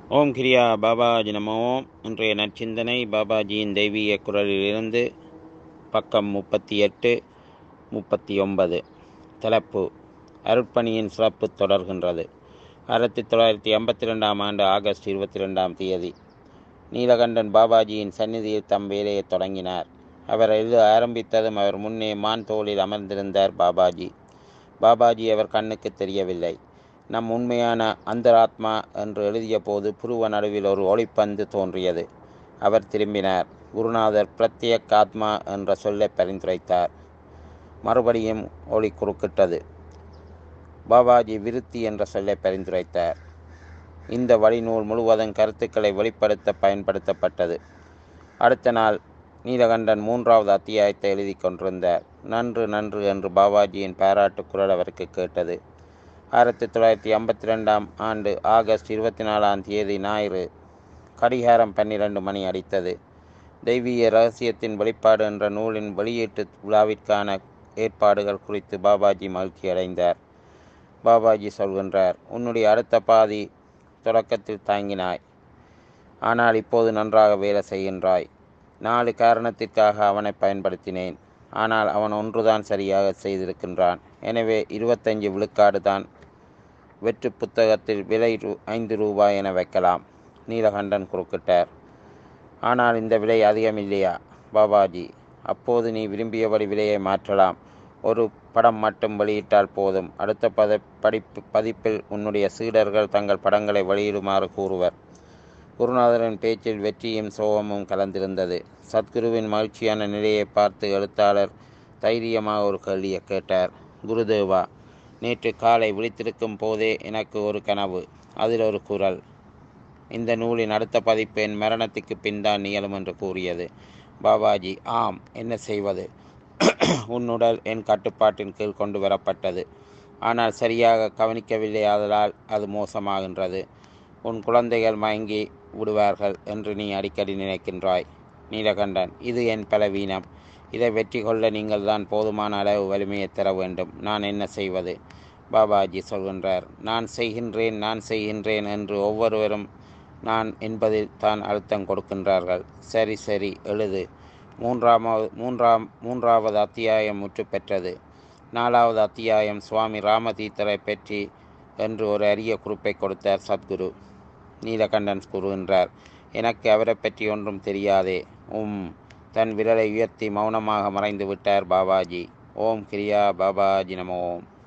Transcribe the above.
ஓம் கிரியா பாபாஜி நமோ இன்றைய நற்சிந்தனை பாபாஜியின் தெய்வீக குரலிலிருந்து பக்கம் முப்பத்தி எட்டு முப்பத்தி ஒன்பது தலைப்பு அருட்பணியின் சிறப்பு தொடர்கின்றது ஆயிரத்தி தொள்ளாயிரத்தி ஐம்பத்தி ரெண்டாம் ஆண்டு ஆகஸ்ட் இருபத்தி ரெண்டாம் தேதி நீலகண்டன் பாபாஜியின் சந்நிதியில் தம் வேலையை தொடங்கினார் அவர் எழுத ஆரம்பித்ததும் அவர் முன்னே மான் தோளில் அமர்ந்திருந்தார் பாபாஜி பாபாஜி அவர் கண்ணுக்கு தெரியவில்லை நம் உண்மையான அந்தராத்மா என்று எழுதிய போது புருவ நடுவில் ஒரு ஒளிப்பந்து தோன்றியது அவர் திரும்பினார் குருநாதர் பிரத்யேக் ஆத்மா என்ற சொல்லை பரிந்துரைத்தார் மறுபடியும் ஒளி குறுக்கிட்டது பாபாஜி விருத்தி என்ற சொல்லை பரிந்துரைத்தார் இந்த வழிநூல் முழுவதும் கருத்துக்களை வெளிப்படுத்த பயன்படுத்தப்பட்டது அடுத்த நாள் நீலகண்டன் மூன்றாவது அத்தியாயத்தை எழுதி கொண்டிருந்தார் நன்று நன்று என்று பாபாஜியின் பாராட்டு குரல் அவருக்கு கேட்டது ஆயிரத்தி தொள்ளாயிரத்தி ஐம்பத்தி ரெண்டாம் ஆண்டு ஆகஸ்ட் இருபத்தி நாலாம் தேதி ஞாயிறு கடிகாரம் பன்னிரண்டு மணி அடித்தது தெய்வீக ரகசியத்தின் வெளிப்பாடு என்ற நூலின் வெளியீட்டு விழாவிற்கான ஏற்பாடுகள் குறித்து பாபாஜி மகிழ்ச்சி அடைந்தார் பாபாஜி சொல்கின்றார் உன்னுடைய அடுத்த பாதி தொடக்கத்தில் தாங்கினாய் ஆனால் இப்போது நன்றாக வேலை செய்கின்றாய் நாலு காரணத்திற்காக அவனை பயன்படுத்தினேன் ஆனால் அவன் ஒன்றுதான் சரியாக செய்திருக்கின்றான் எனவே இருபத்தஞ்சு விழுக்காடு தான் வெற்று புத்தகத்தில் விலை ரூ ஐந்து ரூபாய் என வைக்கலாம் நீலகண்டன் குறுக்கிட்டார் ஆனால் இந்த விலை அதிகம் இல்லையா பாபாஜி அப்போது நீ விரும்பியபடி விலையை மாற்றலாம் ஒரு படம் மட்டும் வெளியிட்டால் போதும் அடுத்த பத படிப்பு பதிப்பில் உன்னுடைய சீடர்கள் தங்கள் படங்களை வெளியிடுமாறு கூறுவர் குருநாதரின் பேச்சில் வெற்றியும் சோகமும் கலந்திருந்தது சத்குருவின் மகிழ்ச்சியான நிலையை பார்த்து எழுத்தாளர் தைரியமாக ஒரு கேள்வியை கேட்டார் குருதேவா நேற்று காலை விழித்திருக்கும் போதே எனக்கு ஒரு கனவு அதில் ஒரு குரல் இந்த நூலின் அடுத்த பதிப்பு என் மரணத்துக்கு பின் தான் நிகழும் என்று கூறியது பாபாஜி ஆம் என்ன செய்வது உன் உடல் என் கட்டுப்பாட்டின் கீழ் கொண்டு வரப்பட்டது ஆனால் சரியாக கவனிக்கவில்லை ஆதலால் அது மோசமாகின்றது உன் குழந்தைகள் மயங்கி விடுவார்கள் என்று நீ அடிக்கடி நினைக்கின்றாய் நீலகண்டன் இது என் பலவீனம் இதை வெற்றி கொள்ள நீங்கள் தான் போதுமான அளவு வலிமையை தர வேண்டும் நான் என்ன செய்வது பாபாஜி சொல்கின்றார் நான் செய்கின்றேன் நான் செய்கின்றேன் என்று ஒவ்வொருவரும் நான் என்பதில் தான் அழுத்தம் கொடுக்கின்றார்கள் சரி சரி எழுது மூன்றாமாவது மூன்றாம் மூன்றாவது அத்தியாயம் முற்று பெற்றது நாலாவது அத்தியாயம் சுவாமி ராமதீத்தரை பற்றி என்று ஒரு அரிய குறிப்பை கொடுத்தார் சத்குரு நீலகண்டன் கூறுகின்றார் எனக்கு அவரை பற்றி ஒன்றும் தெரியாதே உம் தன் விரலை உயர்த்தி மௌனமாக மறைந்து விட்டார் பாபாஜி ஓம் கிரியா பாபாஜி நம ஓம்